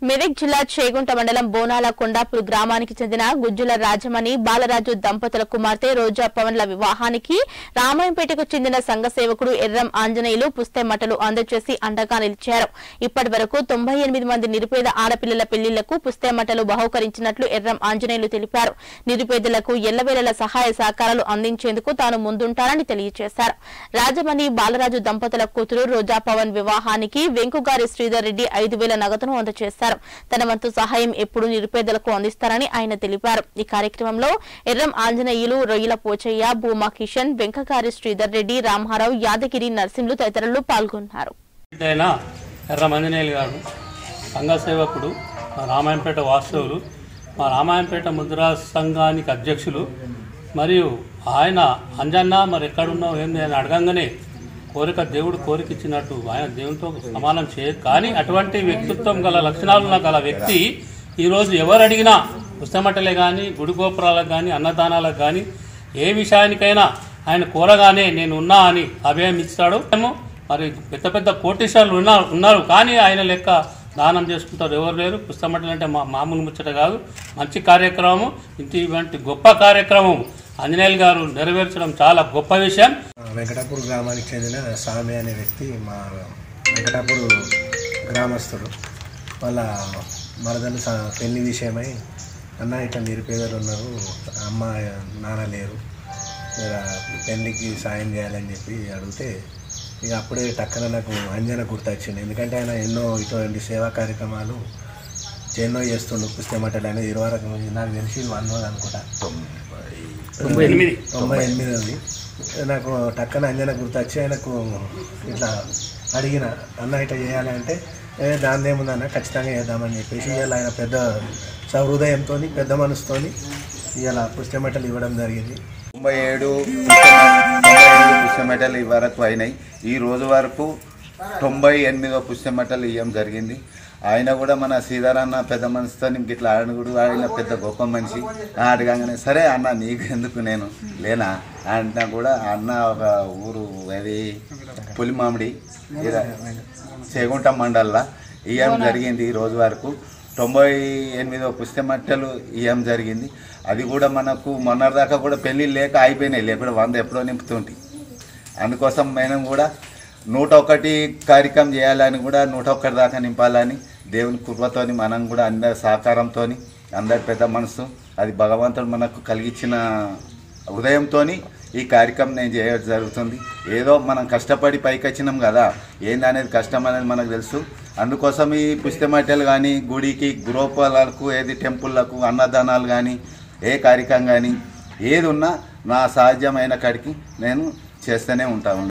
మెదక్ జిల్లా చేగుంట మండలం బోనాల కొండాపూర్ గ్రామానికి చెందిన గుజ్జుల రాజమణి బాలరాజు దంపతుల కుమార్తె రోజా పవన్ల వివాహానికి రామాయంపేటకు చెందిన సంఘ సేవకుడు ఎర్రం ఆంజనేయులు పుస్తెమటలు అందజేసి అండగా నిలిచారు ఇప్పటి వరకు తొంభై ఎనిమిది మంది నిరుపేద ఆడపిల్లల పెళ్లిళ్లకు పుస్తెమటలు బహుకరించినట్లు ఎర్రం ఆంజనేయులు తెలిపారు నిరుపేదలకు ఎల్లవేళల సహాయ సహకారాలు అందించేందుకు తాను ముందుంటానని తెలియజేశారు రాజమణి బాలరాజు దంపతుల కూతురు రోజా పవన్ వివాహానికి వెంకుగారి శ్రీధర్ రెడ్డి ఐదు వేల నగదును అందజేశారు తన వంతు సహాయం ఎప్పుడు నిరుపేదలకు అందిస్తారని ఆయన తెలిపారు ఈ కార్యక్రమంలో ఎర్రం ఆంజనేయులు రొయ్యల పోచయ్య భూమా కిషన్ వెంకగారి శ్రీధర్ రెడ్డి రామారావు యాదగిరి నర్సింలు తదితరులు పాల్గొన్నారు అయిన ఎర్ర మంజనేయులు గారు సంఘ సేవకుడు మా రామాయంపేట వాస్తవులు మా రామాయంపేట ముద్రా సంఘానికి అధ్యక్షులు మరియు ఆయన అంజన్న మరి ఎక్కడున్నావు ఏంది అని అడగంగానే కోరిక దేవుడు కోరిక ఇచ్చినట్టు ఆయన దేవునితో సమానం చేయ కానీ అటువంటి వ్యక్తిత్వం గల లక్షణాలు ఉన్న గల వ్యక్తి ఈరోజు ఎవరు అడిగినా పుస్తమట్టలే కానీ గుడి గోపురాలకు కానీ అన్నదానాలకు కానీ ఏ విషయానికైనా ఆయన కోరగానే నేను ఉన్నా అని అభయం ఇస్తాడు ఏమో మరి పెద్ద పెద్ద కోటీశ్వరులు ఉన్నారు ఉన్నారు కానీ ఆయన లెక్క దానం చేసుకుంటారు ఎవరు లేరు పుస్తమట్టలు అంటే మా మామూలు ముచ్చట కాదు మంచి కార్యక్రమం ఇంటి ఇటువంటి గొప్ప కార్యక్రమం ఆంజనేయులు గారు నెరవేర్చడం చాలా గొప్ప విషయం వెంకటాపూర్ గ్రామానికి చెందిన స్వామి అనే వ్యక్తి మా వెంకటాపూర్ గ్రామస్తుడు వాళ్ళ మరదలు స- పెళ్లి విషయమై అన్న ఇట్లా నిరుపేదలు ఉన్నారు అమ్మ నాన్న లేరు జర పెళ్లికి సాయం చేయాలని చెప్పి అడిగితే ఇక అప్పుడే టక్కన నాకు అంజన గుర్తొచ్చింది ఎందుకంటే ఆయన ఎన్నో ఇటువంటి సేవా కార్యక్రమాలు ఎన్నో చేస్తుండు పుస్తమటలు అనేది ఇరవై రకం నాకు తెలిసి వంద అనుకుంటా తొంభై ఎనిమిది తొంభై ఎనిమిది ఉంది నాకు టక్కన అంజన గుర్తొచ్చి ఆయనకు ఇట్లా అడిగిన అన్న ఇట్లా చేయాలంటే ఏ దాని ఏముందన్న ఖచ్చితంగా చేద్దామని చెప్పేసి ఇవాళ ఆయన పెద్ద సహృదయంతో పెద్ద మనసుతోని ఇవాళ పుస్తమెటలు ఇవ్వడం జరిగింది తొంభై ఏడు తొంభై ఏడు పుష్యమెటలు ఈ వరకు అయినాయి ఈ రోజు వరకు తొంభై ఎనిమిదో పుష్యమెటలు ఇవ్వడం జరిగింది ఆయన కూడా మన సీతారాన్న పెద్ద మనసుతో ఇట్లా అడుగుడు ఆయన పెద్ద గొప్ప మనిషి ఆ అడగంగానే సరే అన్న నీకు ఎందుకు నేను లేనా అంటే కూడా అన్న ఒక ఊరు అది పులిమామిడి ఈడ చేగుంట మండల్లో ఇవ్వడం జరిగింది ఈ రోజు వరకు తొంభై ఎనిమిదో పుస్తమట్టలు ఇవ్వడం జరిగింది అది కూడా మనకు మొన్నటిదాకా కూడా పెళ్ళి లేక అయిపోయినాయి లేకపోతే వంద ఎప్పుడో నింపుతుంటి అందుకోసం మేము కూడా నూట ఒకటి కార్యక్రమం చేయాలని కూడా నూట ఒక్కటి దాకా నింపాలని దేవుని కృపతోని మనం కూడా అందరి సహకారంతో అందరి పెద్ద మనసు అది భగవంతుడు మనకు కలిగించిన హృదయంతో ఈ కార్యక్రమం నేను చేయడం జరుగుతుంది ఏదో మనం కష్టపడి పైకి వచ్చినాం కదా ఏందనేది కష్టం అనేది మనకు తెలుసు అందుకోసం ఈ పుస్తమట్టెలు కానీ గుడికి గృహపాలకు ఏది టెంపుల్లకు అన్నదానాలు కానీ ఏ కార్యక్రమం కానీ ఏది ఉన్నా నా సాధ్యమైన కాడికి నేను చేస్తూనే ఉంటాను